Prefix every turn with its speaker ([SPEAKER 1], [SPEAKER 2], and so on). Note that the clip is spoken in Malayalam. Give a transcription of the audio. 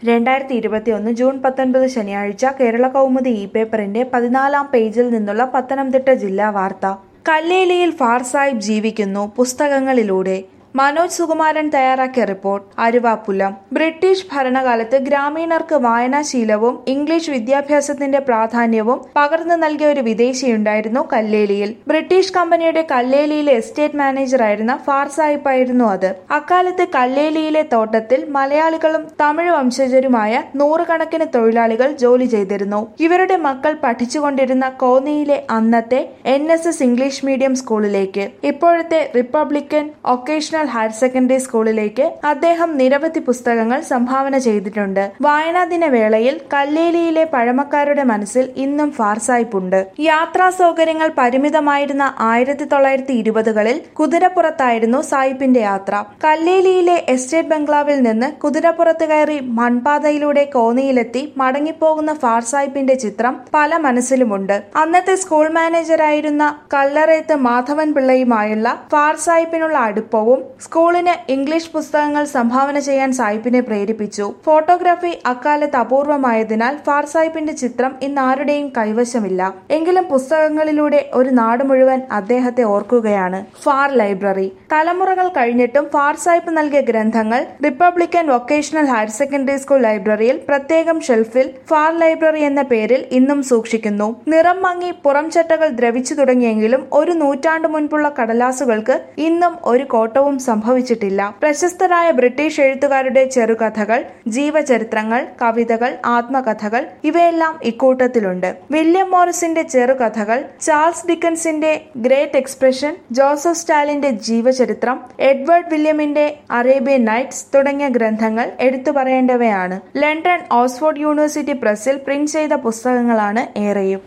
[SPEAKER 1] രണ്ടായിരത്തി ഇരുപത്തിയൊന്ന് ജൂൺ പത്തൊൻപത് ശനിയാഴ്ച കേരള കൗമുദി ഇ പേപ്പറിന്റെ പതിനാലാം പേജിൽ നിന്നുള്ള പത്തനംതിട്ട ജില്ലാ വാർത്ത കല്ലേലിയിൽ ഫാർ സാഹിബ് ജീവിക്കുന്നു പുസ്തകങ്ങളിലൂടെ മനോജ് സുകുമാരൻ തയ്യാറാക്കിയ റിപ്പോർട്ട് അരുവാപ്പുലം ബ്രിട്ടീഷ് ഭരണകാലത്ത് ഗ്രാമീണർക്ക് വായനാശീലവും ഇംഗ്ലീഷ് വിദ്യാഭ്യാസത്തിന്റെ പ്രാധാന്യവും പകർന്നു നൽകിയ ഒരു വിദേശിയുണ്ടായിരുന്നു കല്ലേലിയിൽ ബ്രിട്ടീഷ് കമ്പനിയുടെ കല്ലേലിയിലെ എസ്റ്റേറ്റ് മാനേജറായിരുന്ന ഫാർ സാഹിബായിരുന്നു അത് അക്കാലത്ത് കല്ലേലിയിലെ തോട്ടത്തിൽ മലയാളികളും തമിഴ് വംശജരുമായ നൂറുകണക്കിന് തൊഴിലാളികൾ ജോലി ചെയ്തിരുന്നു ഇവരുടെ മക്കൾ പഠിച്ചുകൊണ്ടിരുന്ന കോന്നിയിലെ അന്നത്തെ N S S English medium സ്കൂളിലേക്ക് ഇപ്പോഴത്തെ റിപ്പബ്ലിക്കൻ ഒക്കേഷണൽ ഹയർ സെക്കൻഡറി സ്കൂളിലേക്ക് അദ്ദേഹം നിരവധി പുസ്തകങ്ങൾ സംഭാവന ചെയ്തിട്ടുണ്ട് വായനാ ദിന വേളയിൽ കല്ലേലിയിലെ പഴമക്കാരുടെ മനസ്സിൽ ഇന്നും ഫാർസായിപ്പുണ്ട് യാത്രാ സൗകര്യങ്ങൾ പരിമിതമായിരുന്ന ആയിരത്തി തൊള്ളായിരത്തി ഇരുപതുകളിൽ കുതിരപ്പുറത്തായിരുന്നു സായിപ്പിന്റെ യാത്ര കല്ലേലിയിലെ എസ്റ്റേറ്റ് ബംഗ്ലാവിൽ നിന്ന് കുതിരപ്പുറത്ത് കയറി മൺപാതയിലൂടെ കോന്നിയിലെത്തി മടങ്ങിപ്പോകുന്ന ഫാർസായിപ്പിന്റെ ചിത്രം പല മനസ്സിലുമുണ്ട് അന്നത്തെ സ്കൂൾ മാനേജരായിരുന്ന കല്ലറയത്ത് മാധവൻ പിള്ളയുമായുള്ള ഫാർസായിപ്പിനുള്ള അടുപ്പവും സ്കൂളിന് ഇംഗ്ലീഷ് പുസ്തകങ്ങൾ സംഭാവന ചെയ്യാൻ സായിപ്പിനെ പ്രേരിപ്പിച്ചു ഫോട്ടോഗ്രാഫി അക്കാലത്ത് അപൂർവമായതിനാൽ ഫാർ സാഹിബിന്റെ ചിത്രം ഇന്ന് ആരുടെയും കൈവശമില്ല എങ്കിലും പുസ്തകങ്ങളിലൂടെ ഒരു നാട് മുഴുവൻ അദ്ദേഹത്തെ ഓർക്കുകയാണ് ഫാർ ലൈബ്രറി തലമുറകൾ കഴിഞ്ഞിട്ടും ഫാർ സാഹിബ് നൽകിയ ഗ്രന്ഥങ്ങൾ republican vocational higher secondary school ലൈബ്രറിയിൽ പ്രത്യേകം ഷെൽഫിൽ ഫാർ ലൈബ്രറി എന്ന പേരിൽ ഇന്നും സൂക്ഷിക്കുന്നു നിറം മങ്ങി പുറംചട്ടകൾ ദ്രവിച്ചു തുടങ്ങിയെങ്കിലും ഒരു നൂറ്റാണ്ട് മുൻപുള്ള കടലാസുകൾക്ക് ഇന്നും ഒരു കോട്ടവും സംഭവിച്ചിട്ടില്ല പ്രശസ്തരായ ബ്രിട്ടീഷ് എഴുത്തുകാരുടെ ചെറുകഥകൾ ജീവചരിത്രങ്ങൾ കവിതകൾ ആത്മകഥകൾ ഇവയെല്ലാം ഇക്കൂട്ടത്തിലുണ്ട് വില്യം മോറിസിന്റെ ചെറുകഥകൾ ചാൾസ് ഡിക്കൻസിന്റെ ഗ്രേറ്റ് എക്സ്പ്രഷൻ ജോസഫ് സ്റ്റാലിന്റെ ജീവചരിത്രം എഡ്വേർഡ് വില്യമിന്റെ അറേബ്യൻ നൈറ്റ്സ് തുടങ്ങിയ ഗ്രന്ഥങ്ങൾ എടുത്തു പറയേണ്ടവയാണ് ലണ്ടൻ ഓക്സ്ഫോർഡ് യൂണിവേഴ്സിറ്റി പ്രസിൽ പ്രിന്റ് ചെയ്ത പുസ്തകങ്ങളാണ് ഏറെയും